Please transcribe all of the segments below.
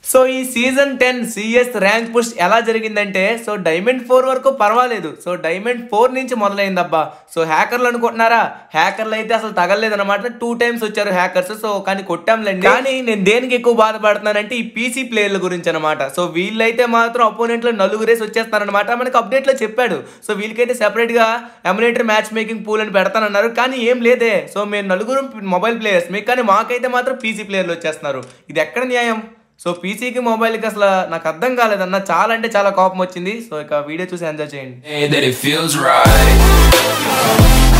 So ఈ season ten CS rank push ఎలా జరిగిందంటే సో డైమండ్ ఫోర్ వరకు పర్వాలేదు సో డైమండ్ ఫోర్ నుంచి మొదలైందబ్బా సో హ్యాకర్లు అనుకుంటున్నారా హ్యాకర్లు అయితే అసలు తగలలేదు అనమాట టూ టైమ్స్ వచ్చారు హ్యాకర్స్ సో కానీ కొట్టాంలేండి కానీ నేను దేనికి ఎక్కువ బాధపడుతున్నానంటే ఈ పీసీ ప్లేయర్ల గురించి అనమాట సో వీళ్ళైతే మాత్రం అపోనెంట్ లో నలుగురేసి వచ్చేస్తారనమాట మనకి అప్డేట్ లో చెప్పాడు సో వీళ్ళకైతే సెపరేట్ గా ఎమ్యులేటర్ మ్యాచ్ మేకింగ్ పూల్ అని పెడతానన్నారు కానీ ఏం లేదే సో మేము నలుగురు మొబైల్ ప్లేయర్స్ మీకు కానీ మాకైతే మాత్రం పీసీ ప్లేయర్లు వచ్చేస్తున్నారు ఇది ఎక్కడ న్యాయం సో పీసీకి మొబైల్కి అసలు నాకు అర్థం కాలేదన్న చాలా అంటే చాలా కోపం వచ్చింది సో ఇక వీడియో చూసి ఎంజాయ్ చేయండి Hey, that it feels right.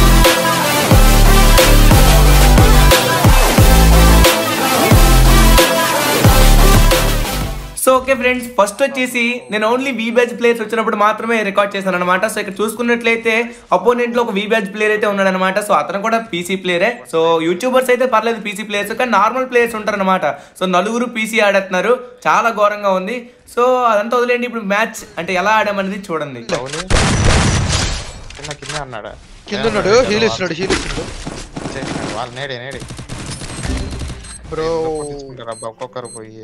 So okay friends first వచ్చేసి నేను ఓన్లీ వీ బ్యాచ్ ప్లేయర్స్ వచ్చినప్పుడు మాత్రమే రికార్డ్ చేశాను అనమాట సో ఇక్కడ చూసుకున్నట్లయితే అపోనెంట్ లో ఒక వీ బ్యాచ్ ప్లేయర్ అయితే ఉన్నాడు అనమాట సో అతను కూడా పీసీ ప్లేయరే సో యూట్యూబర్స్ అయితే పర్లేదు పీసీ ప్లేయర్స్ కానీ నార్మల్ ప్లేయర్స్ ఉంటారు అనమాట సో నలుగురు పీసీ ఆడేస్తున్నారు చాలా ఘోరంగా ఉంది సో అదంతా వదిలేండి ఇప్పుడు మ్యాచ్ అంటే ఎలా ఆడామనేది చూడండి అవును కింద కింద అన్నాడు కింద ఉన్నాడు హీల్ ఇస్తున్నాడు హీల్ ఇస్తున్నాడు చేసినాడు వాళ్ళు నేడే నేడే బ్రో తీసుకుంటారు అబ్బా ఒక్కొక్కరు పోయి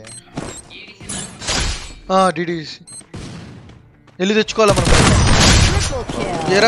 డిడి వెళ్ళి తెచ్చుకోవాలా మనం ఏరా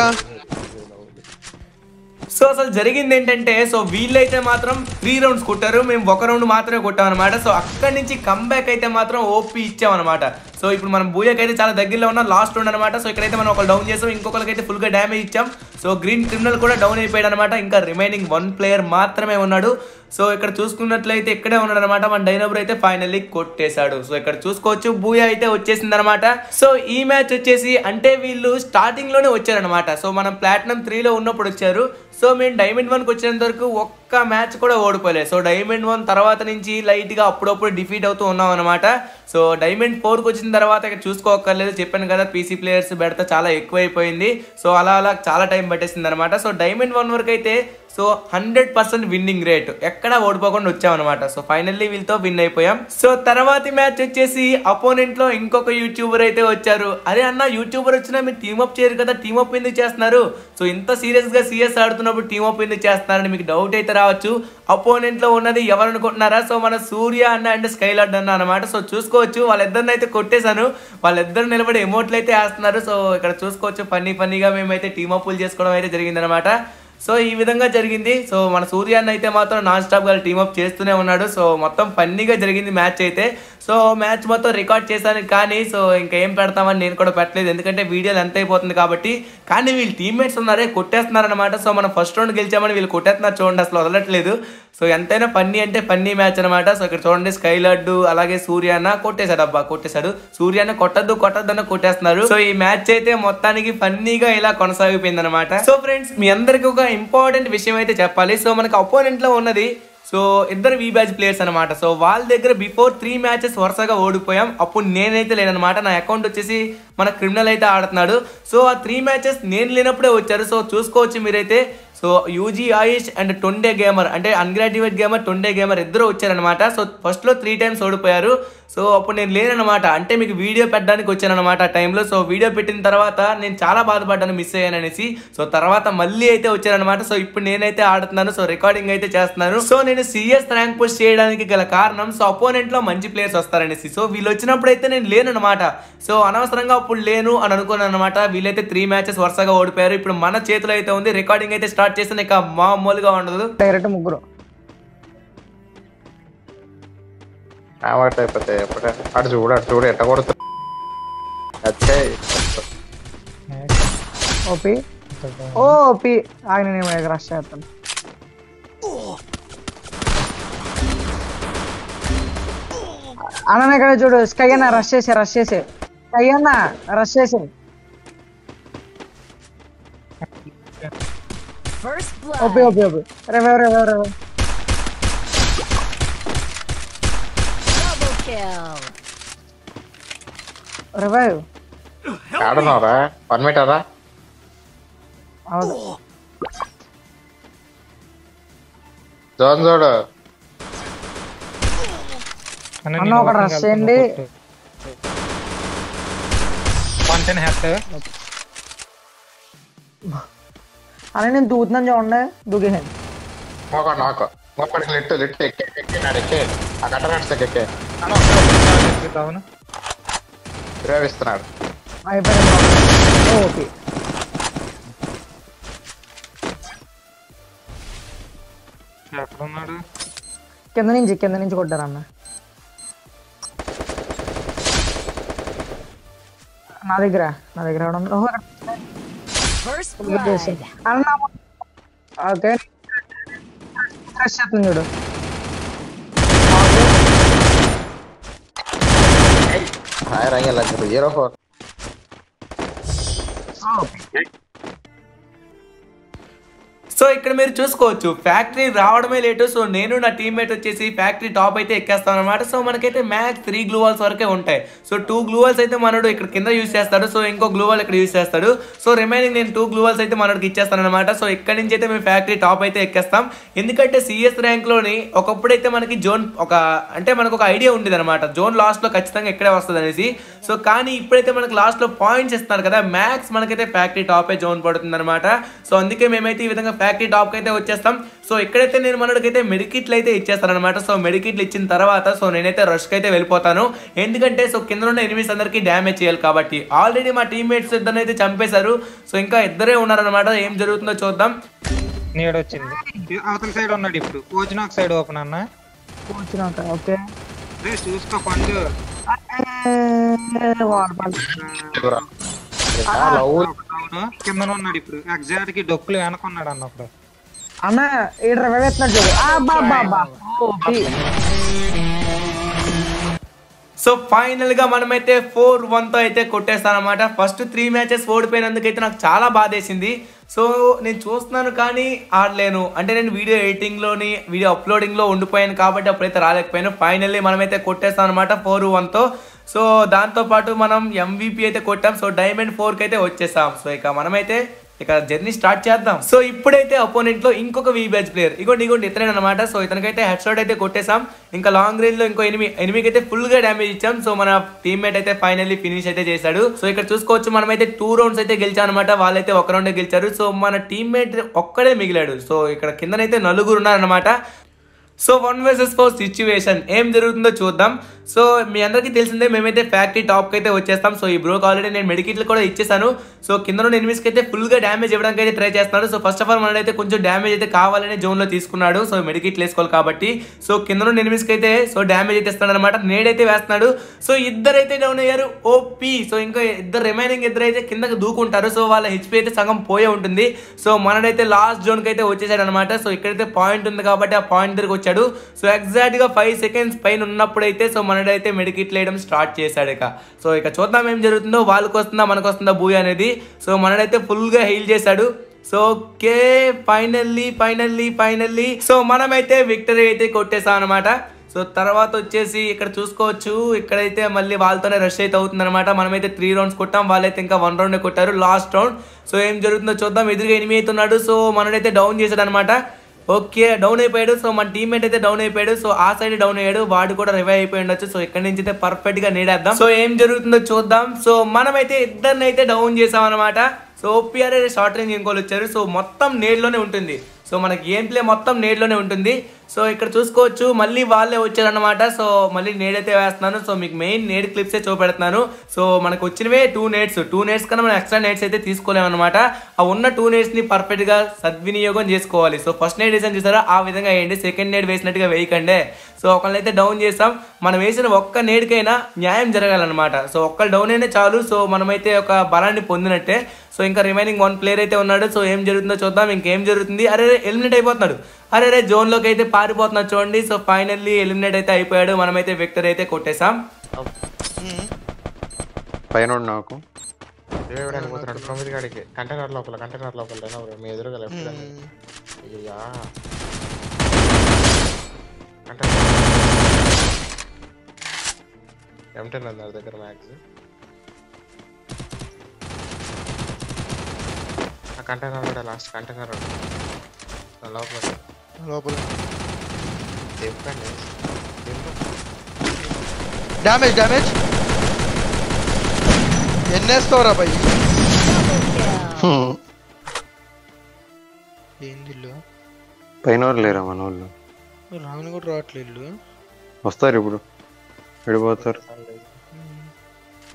సో అసలు జరిగింది ఏంటంటే సో వీళ్ళైతే మాత్రం త్రీ రౌండ్స్ కొట్టారు మేము ఒక రౌండ్ మాత్రమే కొట్టాం అనమాట సో అక్కడి నుంచి కంబ్యాక్ అయితే మాత్రం ఓపీ ఇచ్చామన్నమాట సో ఇప్పుడు మనం బూయకి అయితే చాలా దగ్గరలో ఉన్న లాస్ట్ రౌండ్ అనమాట సో ఇక్కడైతే మనం ఒకరు డౌన్ చేసాం ఇంకొకరికి అయితే ఫుల్గా డ్యామేజ్ ఇచ్చాం సో గ్రీన్ క్రిమినల్ కూడా డౌన్ అయిపోయాడు అనమాట ఇంకా రిమైనింగ్ వన్ ప్లేయర్ మాత్రమే ఉన్నాడు సో ఇక్కడ చూసుకున్నట్లయితే ఇక్కడే ఉన్నాడు అనమాట మన డైనోబర్ అయితే ఫైనల్లీ కొట్టేశాడు సో ఇక్కడ చూసుకోవచ్చు బూయా అయితే వచ్చేసింది అనమాట సో ఈ మ్యాచ్ వచ్చేసి అంటే వీళ్ళు స్టార్టింగ్ లోనే వచ్చారనమాట సో మనం ప్లాటినం త్రీలో ఉన్నప్పుడు వచ్చారు సో మేము డైమండ్ వన్కి వచ్చినంత వరకు ఒక్క మ్యాచ్ కూడా ఓడిపోలేదు సో డైమండ్ వన్ తర్వాత నుంచి లైట్గా అప్పుడప్పుడు డిఫీట్ అవుతూ ఉన్నాం అనమాట సో డైమండ్ ఫోర్కి వచ్చిన తర్వాత ఇక చూసుకోకర్లేదు చెప్పాను కదా పీసీ ప్లేయర్స్ పెడితే చాలా ఎక్కువైపోయింది సో అలా అలా చాలా టైం పట్టేసింది అనమాట సో డైమండ్ వన్ వరకు అయితే so hundred percent winning rate ఎక్కడ ఓడిపోకుండా వచ్చామన్నమాట సో ఫైనల్లీ వీళ్ళతో విన్ అయిపోయాం సో తర్వాతి మ్యాచ్ వచ్చేసి అపోనెంట్ లో ఇంకొక యూట్యూబర్ అయితే వచ్చారు అరే అన్న యూట్యూబర్ వచ్చినా మీరు టీమప్ చేయరు కదా టీమప్ ఎందుకు చేస్తున్నారు సో ఇంత సీరియస్ గా సిఎస్ ఆడుతున్నప్పుడు టీమప్ ఎందుకు చేస్తున్నారని మీకు డౌట్ అయితే రావచ్చు అపోనెంట్ లో ఉన్నది ఎవరు అనుకుంటున్నారా సో మన సూర్య అన్న అండ్ స్కైలాడ్ అన్న అనమాట సో చూసుకోవచ్చు వాళ్ళిద్దరిని అయితే కొట్టేశాను వాళ్ళిద్దరు నిలబడి ఎమోట్లు అయితే వేస్తున్నారు సో ఇక్కడ చూసుకోవచ్చు ఫన్నీ ఫన్నీగా మేమైతే టీమప్లు చేసుకోవడం అయితే జరిగిందనమాట సో ఈ విధంగా జరిగింది సో మన సూర్యాన్ని అయితే మాత్రం నాన్ స్టాప్ గా టీమప్ చేస్తూనే ఉన్నాడు సో మొత్తం ఫన్నీగా జరిగింది మ్యాచ్ అయితే సో మ్యాచ్ మొత్తం రికార్డ్ చేశాను కానీ సో ఇంకా ఏం పెడతామని నేను కూడా పెట్టలేదు ఎందుకంటే వీడియోలు ఎంత అయిపోతుంది కాబట్టి కానీ వీళ్ళు టీమ్మేట్స్ ఉన్నారే కొట్టేస్తున్నారు అనమాట సో మనం ఫస్ట్ రౌండ్ గెలిచామని వీళ్ళు కొట్టేస్తున్నారు చూడండి అసలు వదలట్లేదు సో ఎంతైనా ఫన్నీ అంటే ఫన్నీ మ్యాచ్ అనమాట సో ఇక్కడ చూడండి స్కై లడ్డు అలాగే సూర్యాన్న కొట్టేశాడు అబ్బా కొట్టేశాడు సూర్యాన్న కొట్టద్దు కొట్టద్దు అన్న కొట్టేస్తున్నారు సో ఈ మ్యాచ్ అయితే మొత్తానికి ఫన్నీగా ఇలా కొనసాగిపోయింది అనమాట సో ఫ్రెండ్స్ మీ అందరికి ఒక ఇంపార్టెంట్ విషయం అయితే చెప్పాలి సో మనకి అపోనెంట్ లో ఉన్నది సో ఇద్దరు వీ బ్యాచ్ ప్లేయర్స్ అనమాట సో వాళ్ళ దగ్గర బిఫోర్ త్రీ మ్యాచెస్ వరుసగా ఓడిపోయాం అప్పుడు నేనైతే లేనమాట నా అకౌంట్ వచ్చేసి మన క్రిమినల్ అయితే ఆడుతున్నాడు సో ఆ త్రీ మ్యాచెస్ నేను లేనప్పుడే వచ్చారు సో చూసుకోవచ్చు మీరైతే so UG Ayush and Tonde gamer అంటే అన్గ్రాడ్యుయేట్ గేమర్ టొండే గేమర్ ఇద్దరు వచ్చారనమాట సో ఫస్ట్లో త్రీ టైమ్స్ ఓడిపోయారు సో అప్పుడు నేను లేననమాట అంటే మీకు వీడియో పెట్టడానికి వచ్చానమాట ఆ టైంలో సో వీడియో పెట్టిన తర్వాత నేను చాలా బాధపడ్డాను మిస్ అయ్యాను అనేసి సో తర్వాత మళ్ళీ అయితే వచ్చారనమాట సో ఇప్పుడు నేనైతే ఆడుతున్నాను సో రికార్డింగ్ అయితే చేస్తున్నాను సో నేను సిఎస్ ర్యాంక్ పోస్ట్ చేయడానికి గల కారణం సో అపోనెంట్ లో మంచి ప్లేయర్స్ వస్తారనేసి సో వీళ్ళు వచ్చినప్పుడు అయితే నేను లేను అనమాట సో అనవసరంగా అప్పుడు లేను అని అనుకున్నాను అనమాట వీళ్ళైతే త్రీ మ్యాచెస్ వరుసగా ఓడిపోయారు ఇప్పుడు మన చేతిలో అయితే ఉంది రికార్డింగ్ అయితే స్టార్ట్ చేస్తే ఇక మామూలుగా ఉండదు డైరెక్ట్ ముగ్గురు అవార్డ్ అయిపోతాయి ఎప్పుడే అటు చూడు అటు చూడు ఎట్ట కొడుతు అచ్చే ఓపి ఓ ఓపి ఆగి నేను రష్ చేస్తాను అన్న ఇక్కడ చూడు స్కై అన్న రష్ చేసే రష్ చేసే స్కై అన్న రష్ చేసే First blood. OP OP OP రేవే రేవే రేవే Double kill. రివైవ్ ఆడున్నారా వన్ మీటరా అవును జోన్ చూడు అన్న ఒక రష్ చేయండి అని నేను దూతున్నాను చూడండి దూకేసాను ఒక నాకు ఒక్కడికి లిట్టు లిట్టు ఎక్కే ఎక్కినాడు ఎక్కే ఆ కట్ట నడిస్తే ఎక్కే కావున ప్రేమిస్తున్నాడు అయిపోయింది ఓకే ఎక్కడ ఉన్నాడు కింద నుంచి కింద నుంచి కొట్టారన్న నా దగ్గర నా దగ్గర ఎవడు ఉన్నాడు? ఓహో, అక్కడ First ఉంది చేసి. blood. అన్న ఓకే ఫ్రెష్ చేస్తుంది చూడు హాయ్ రంగి లగ్గు జీరో ఫోర్ సో ఇక్కడ మీరు చూసుకోవచ్చు ఫ్యాక్టరీ రావడమే లేటు సో నేను నా టీమ్మేట్ వచ్చేసి ఫ్యాక్టరీ టాప్ అయితే ఎక్కేస్తాం అనమాట సో మనకైతే మ్యాక్స్ త్రీ గ్లూవాల్స్ వరకే ఉంటాయి సో టూ గ్లూవాల్స్ అయితే మనోడు ఇక్కడ కింద యూస్ చేస్తాడు సో ఇంకో గ్లూవాల్ ఇక్కడ యూస్ చేస్తాడు సో రిమైనింగ్ నేను టూ గ్లూవాల్స్ అయితే మనోడికి ఇచ్చేస్తాను అనమాట సో ఇక్కడ నుంచి అయితే మేము ఫ్యాక్టరీ టాప్ అయితే ఎక్కేస్తాం ఎందుకంటే సిఎస్ ర్యాంక్లోని ఒకప్పుడైతే మనకి జోన్ ఒక అంటే మనకు ఒక ఐడియా ఉండేది అనమాట జోన్ లాస్ట్లో ఖచ్చితంగా ఎక్కడే వస్తుంది అనేసి సో కానీ ఇప్పుడైతే మనకి లాస్ట్లో పాయింట్స్ ఇస్తున్నారు కదా మ్యాక్స్ మనకైతే ఫ్యాక్టరీ టాపే జోన్ పడుతుంది అనమాట సో అందుకే మేమైతే ఈ విధంగా ఫ్యాక్టరీ టాప్కి అయితే వచ్చేస్తాం సో ఇక్కడైతే నేను మనకైతే మెడికిట్లు అయితే ఇచ్చేస్తాను అనమాట సో మెడికిట్లు ఇచ్చిన తర్వాత సో నేనైతే రష్కి అయితే వెళ్ళిపోతాను ఎందుకంటే సో కింద ఉన్న ఎనిమిస్ అందరికీ డ్యామేజ్ చేయాలి కాబట్టి ఆల్రెడీ మా టీమ్మేట్స్ ఇద్దరు అయితే చంపేశారు సో ఇంకా ఇద్దరే ఉన్నారనమాట ఏం జరుగుతుందో చూద్దాం నీడ వచ్చింది అవతల సైడ్ ఉన్నాడు ఇప్పుడు ఓజినాక్ సైడ్ ఓపెన్ అన్న వచ్చినాక ఓకే రే చూసుకో పండు వాడు పడు. లవ్ అవును కింద ఉన్నాడు ఇప్పుడు ఎగ్జాక్ట్ కి డొక్కులు వెనకున్నాడు అన్నప్పుడు అన్న ఈడ వేస్తున్నాడు చూడు ఆ, బా బా బా ఓకే సో ఫైనల్ గా మనమైతే ఫోర్ వన్ తో అయితే కొట్టేస్తాను అనమాట ఫస్ట్ త్రీ మ్యాచెస్ ఓడిపోయినందుకైతే నాకు చాలా బాధేసింది సో నేను చూస్తున్నాను కానీ ఆడలేను అంటే నేను వీడియో ఎడిటింగ్ లోని వీడియో అప్లోడింగ్ లో ఉండిపోయాను కాబట్టి అప్పుడైతే రాలేకపోయాను ఫైనల్లీ మనమైతే కొట్టేస్తాం అనమాట ఫోర్ వన్ తో సో దాంతో పాటు మనం ఎంవిపి అయితే కొట్టాం సో డైమండ్ ఫోర్ కి అయితే వచ్చేసాం సో ఇక మనమైతే ఇక జర్నీ స్టార్ట్ చేద్దాం సో ఇప్పుడైతే అపోనెంట్ లో ఇంకొక వీ బ్యాచ్ ప్లేయర్ ఇగోండి ఇగోండి ఇతనే అనమాట సో ఇతనికైతే హెడ్ షాట్ అయితే కొట్టేసాం ఇంకా లాంగ్ రేంజ్ లో ఇంకో ఎనిమి ఎనిమికి అయితే ఫుల్ గా డ్యామేజ్ ఇచ్చాం సో మన టీమ్మేట్ అయితే ఫైనల్లీ ఫినిష్ అయితే చేశాడు సో ఇక్కడ చూసుకోవచ్చు మనమైతే టూ రౌండ్స్ అయితే గెలిచాం అనమాట వాళ్ళైతే ఒక రౌండ్ గెలిచారు సో మన టీమ్మేట్ ఒక్కడే మిగిలాడు సో ఇక్కడ కిందనైతే నలుగురు ఉన్నారనమాట so one versus four situation ఏం జరుగుతుందో చూద్దాం సో మీ అందరికీ తెలిసిందే మేమైతే ఫ్యాక్టరీ టాప్కి అయితే వచ్చేస్తాం సో ఈ బ్రోక్ ఆల్రెడీ నేను మెడికిట్లు కూడా ఇచ్చేసాను సో కింద ఉన్న ఎనిమిస్కి అయితే ఫుల్గా డ్యామేజ్ ఇవ్వడానికి అయితే ట్రై చేస్తున్నాడు సో ఫస్ట్ ఆఫ్ ఆల్ మనైతే కొంచెం డ్యామేజ్ అయితే కావాలనే జోన్లో తీసుకున్నాడు సో మెడికిట్లు వేసుకోవాలి కాబట్టి సో కింద ఉన్న ఎనిమిస్కి అయితే సో డ్యామేజ్ అయితే ఇస్తున్నాడు అనమాట నేడైతే వేస్తున్నాడు సో ఇద్దరైతే డౌన్ అయ్యారు ఓపీ సో ఇంకా ఇద్దరు రిమైనింగ్ ఇద్దరు అయితే కిందకి దూకుంటారు సో వాళ్ళ హెచ్పి అయితే సగం పోయే ఉంటుంది సో మనడైతే లాస్ట్ జోన్కి అయితే వచ్చేసాడు అనమాట సో ఇక్కడైతే పాయింట్ ఉంది కాబట్టి ఆ పాయింట్ దగ్గరికి వచ్చాడు సో ఎగ్జాక్ట్ గా ఫైవ్ సెకండ్స్ పైన ఉన్నప్పుడైతే సో మనడైతే మెడికిట్ వేయడం స్టార్ట్ చేశాడు ఇక సో ఇక చూద్దాం ఏం జరుగుతుందో వాళ్ళకి వస్తుందా మనకు వస్తుందా భూయ్ అనేది సో మనడైతే ఫుల్ గా హెయిల్ చేశాడు so okay finally finally finally so మనమైతే విక్టరీ అయితే కొట్టేసాం అనమాట సో తర్వాత వచ్చేసి ఇక్కడ చూసుకోవచ్చు ఇక్కడైతే మళ్ళీ వాళ్ళతోనే రష్ అయితే అవుతుంది అనమాట మనమైతే త్రీ రౌండ్స్ కొట్టాం వాళ్ళైతే ఇంకా వన్ రౌండ్ కొట్టారు లాస్ట్ రౌండ్ సో ఏం జరుగుతుందో చూద్దాం ఎదురుగా ఎనిమిది అవుతున్నాడు సో మనడైతే డౌన్ చేశాడు అనమాట ఓకే డౌన్ అయిపోయాడు సో మన టీమ్మేట్ అయితే డౌన్ అయిపోయాడు సో ఆ సైడ్ డౌన్ అయ్యాడు వాడు కూడా రివైవ్ అయిపోయి ఉండొచ్చు సో ఇక్కడ నుంచి అయితే పర్ఫెక్ట్ గా నేడేద్దాం సో ఏం జరుగుతుందో చూద్దాం సో మనమైతే ఇద్దరిని అయితే డౌన్ చేసాం అనమాట సో ఓపీఆర్ షార్ట్ రేంజ్ ఇంకోలు వచ్చారు సో మొత్తం నేడ్లోనే ఉంటుంది సో మన గేమ్ ప్లే మొత్తం నేడ్లోనే ఉంటుంది సో ఇక్కడ చూసుకోవచ్చు మళ్ళీ వాళ్ళే వచ్చారనమాట సో మళ్ళీ నేడైతే వేస్తున్నాను సో మీకు మెయిన్ నేడ్ క్లిప్సే చూపెడుతున్నాను సో మనకు వచ్చినవే టూ నేట్స్ టూ నేట్స్ కన్నా మనం ఎక్స్ట్రా నేట్స్ అయితే తీసుకోలేమన్నమాట ఆ ఉన్న టూ నేట్స్ ని పర్ఫెక్ట్ గా సద్వినియోగం చేసుకోవాలి సో ఫస్ట్ నేట్ వేసాను చూసారా ఆ విధంగా వేయండి సెకండ్ నేట్ వేసినట్టుగా వేయకండి సో ఒకళ్ళైతే డౌన్ చేస్తాం మనం వేసిన ఒక్క నేడికైనా న్యాయం జరగాలన్నమాట సో ఒక్కళ్ళు డౌన్ అయినా చాలు సో మనమైతే ఒక బలాన్ని పొందినట్టే సో ఇంకా రిమైనింగ్ వన్ ప్లేయర్ అయితే ఉన్నాడు సో ఏం జరుగుతుందో చూద్దాం ఇంకేం జరుగుతుంది అరే ఎలిమినేట్ అయిపోతున్నాడు అరే రే జోన్లోకి అయితే పారిపోతున్నాడు చూడండి సో ఫైనల్లీ ఎలిమినేట్ అయితే అయిపోయాడు మనమైతే విక్టర్ అయితే కొట్టేసాం పైన ఉండు నాకు దేవుడానికి పోతున్నాడు ప్రమిది గాడికి కంటైనర్ లోపల కంటైనర్ లోపల అయినా బ్రో, మీ ఎదురుగా లెఫ్ట్ అయ్యా కంటైనర్ ఎంటెన్ ఉంది దగ్గర మ్యాక్స్ ఆ కంటైనర్ కూడా లాస్ట్ కంటైనర్ లోపల లోపల తెప్పండి డ్యామేజ్ డ్యామేజ్ ఎన్నేసుకోరా భయ్ ఏంది ఇల్లు పైన వాళ్ళు లేరా మన వాళ్ళు రావణ కూడా రావట్లేదు ఇల్లు వస్తారు ఇప్పుడు విడిపోతారు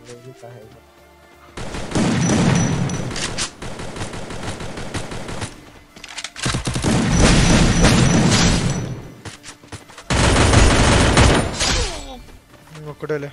जिंदगी का है ఒక్కడేలే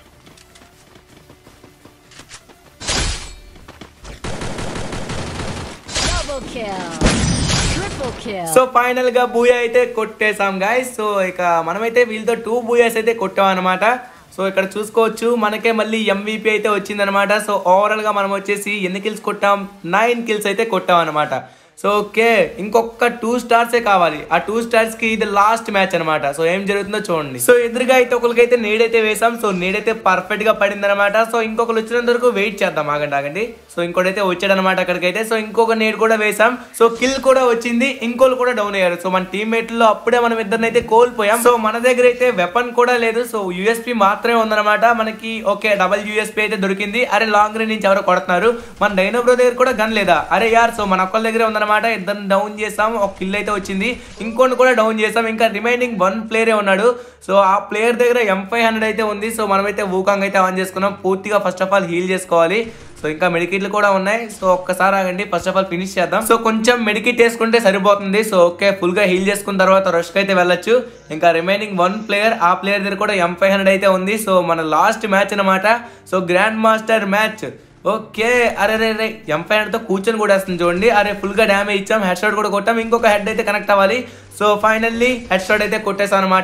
Double kill. Triple kill. So final గా బూయా అయితే కొట్టేసాం గాయస్ సో ఇక మనమైతే వీళ్ళతో టూ బూయాస్ అయితే కొట్టాం అనమాట సో ఇక్కడ చూసుకోవచ్చు మనకే మళ్ళీ ఎంవీపీ అయితే వచ్చిందనమాట సో ఓవరాల్ గా మనం వచ్చేసి ఎన్ని కిల్స్ కొట్టాం నైన్ కిల్స్ అయితే కొట్టాం అనమాట సో ఓకే ఇంకొక టూ స్టార్సే కావాలి ఆ టూ స్టార్స్ కి ఇది లాస్ట్ మ్యాచ్ అనమాట సో ఏం జరుగుతుందో చూడండి సో ఎదురుగా అయితే ఒకరికైతే నీడైతే వేసాం సో నీడైతే పర్ఫెక్ట్ గా పడింది అనమాట సో ఇంకొకరు వచ్చినంత వరకు వెయిట్ చేద్దాం ఆగండి ఆగండి సో ఇంకోటైతే వచ్చాడనమాట అక్కడికైతే సో ఇంకొక నేడ్ కూడా వేసాం సో కిల్ కూడా వచ్చింది ఇంకోళ్ళు కూడా డౌన్ అయ్యారు సో మన టీమ్మేట్ లో అప్పుడే మనం ఇద్దరిని అయితే కోల్పోయాం సో మన దగ్గర అయితే వెపన్ కూడా లేదు సో యూఎస్పీ మాత్రమే ఉందన్నమాట మనకి ఓకే డబల్ యూఎస్పీ అయితే దొరికింది అరే లాంగ్ రేంజ్ నుంచి ఎవరో కొడుతున్నారు మన డైనో బ్రో దగ్గర కూడా గన్ లేదా అరే యార్ సో మన ఒక్కళ్ళ దగ్గరే ఉందన్నమాట ఇద్దరిని డౌన్ చేసాం ఒక కిల్ అయితే వచ్చింది ఇంకోటి కూడా డౌన్ చేసాం ఇంకా రిమైనింగ్ వన్ ప్లేయరే ఉన్నాడు సో ఆ ప్లేయర్ దగ్గర ఎం ఫైవ్ హండ్రెడ్ అయితే ఉంది సో మనమైతే వూకాంగ్ అయితే ఆన్ చేసుకున్నాం పూర్తిగా ఫస్ట్ ఆఫ్ ఆల్ హీల్ చేసుకోవాలి సో ఇంకా మెడికిట్లు కూడా ఉన్నాయి సో ఒక్కసారి ఆగండి ఫస్ట్ ఆఫ్ ఆల్ ఫినిష్ చేద్దాం సో కొంచెం మెడికిట్ వేసుకుంటే సరిపోతుంది సో ఓకే ఫుల్ గా హీల్ చేసుకున్న తర్వాత రష్ అయితే వెళ్ళొచ్చు ఇంకా రిమైనింగ్ వన్ ప్లేయర్ ఆ ప్లేయర్ దగ్గర కూడా ఎం ఫైవ్ హండ్రెడ్ అయితే ఉంది సో మన లాస్ట్ మ్యాచ్ అన్నమాట so grand master match okay అరే రే రే ఎం ఫైవ్ హండ్రెడ్తో కూర్చొని కూడా వస్తుంది చూడండి అరే ఫుల్ గా డ్యామేజ్ ఇచ్చాం హెడ్ షాట్ కూడా కొట్టాం ఇంకొక హెడ్ అయితే కనెక్ట్ అవ్వాలి సో ఫైనల్లీ హెడ్ షాట్ అయితే కొట్టేసాం అనమాట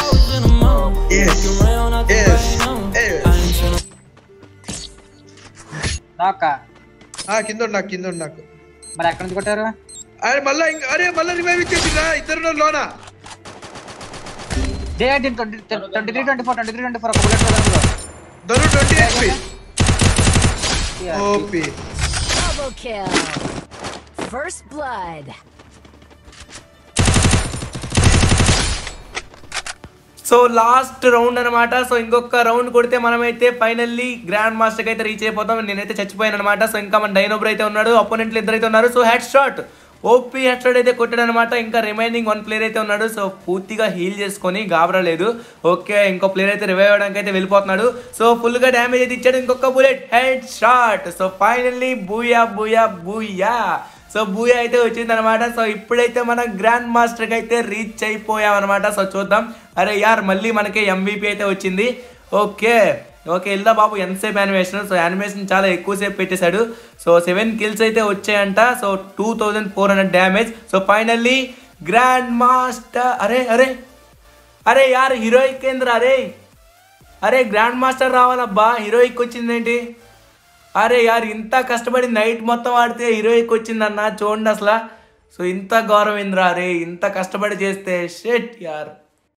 నాకా ఆ కింద ఉండు నాకు కింద ఉండు నాకు మరి ఎక్కడి నుంచి కొట్టారు అరే మళ్ళా ఇంక- అరే మళ్ళా రివైవ్ ఇచ్చేసిండ్రా ఇద్దరు ఉన్నారు లోన డే twenty twenty three twenty four twenty three twenty four ఒక బుల్లెట్ వదలండి Dhanu twenty HP OP Double kill. First blood. So last round అనమాట సో ఇంకొక రౌండ్ కొడితే మనమైతే ఫైనల్లీ గ్రాండ్ మాస్టర్ అయితే రీచ్ అయిపోతాం నేనైతే చచ్చిపోయాను అనమాట సో ఇంకా మన డైనోబ్రో అయితే ఉన్నాడు అపోనెంట్లు ఇద్దరు అయితే ఉన్నారు so head shot OP head shot అయితే కొట్టాడు అనమాట ఇంకా రిమైనింగ్ వన్ ప్లేయర్ అయితే ఉన్నాడు సో పూర్తిగా హీల్ చేసుకొని గాబరలేదు ఓకే ఇంకో ప్లేయర్ అయితే రివైవ్ అవ్వడానికి అయితే వెళ్ళిపోతున్నాడు సో ఫుల్ గా డ్యామేజ్ అయితే ఇచ్చాడు ఇంకొక bullet head shot so finally booyah booyah booyah so booyah అయితే వచ్చింది అనమాట సో ఇప్పుడైతే మన గ్రాండ్ మాస్టర్కి అయితే రీచ్ అయిపోయాం అనమాట సో చూద్దాం అరే యార్ మళ్ళీ మనకి ఎంవీపీ అయితే వచ్చింది ఓకే ఓకే వెళ్దా బాబు ఎంతసేపు యానిమేషన్ సో యానిమేషన్ చాలా ఎక్కువసేపు పెట్టేశాడు సో సెవెన్ కిల్స్ అయితే వచ్చాయంట so two thousand four hundred damage so finally grand master అరే అరే అరే యార్ హీరోయిక్ కేంద్ర అరే అరే గ్రాండ్ మాస్టర్ రావాలబ్బా హీరోయిక్ వచ్చిందేంటి అరే యార్ ఇంత కష్టపడి నైట్ మొత్తం ఆడితే హీరోయిక్ వచ్చిందన్న చూడండి అసలు సో ఇంత గౌరవేంద్ర అరే ఇంత కష్టపడి చేస్తే షెట్ యార్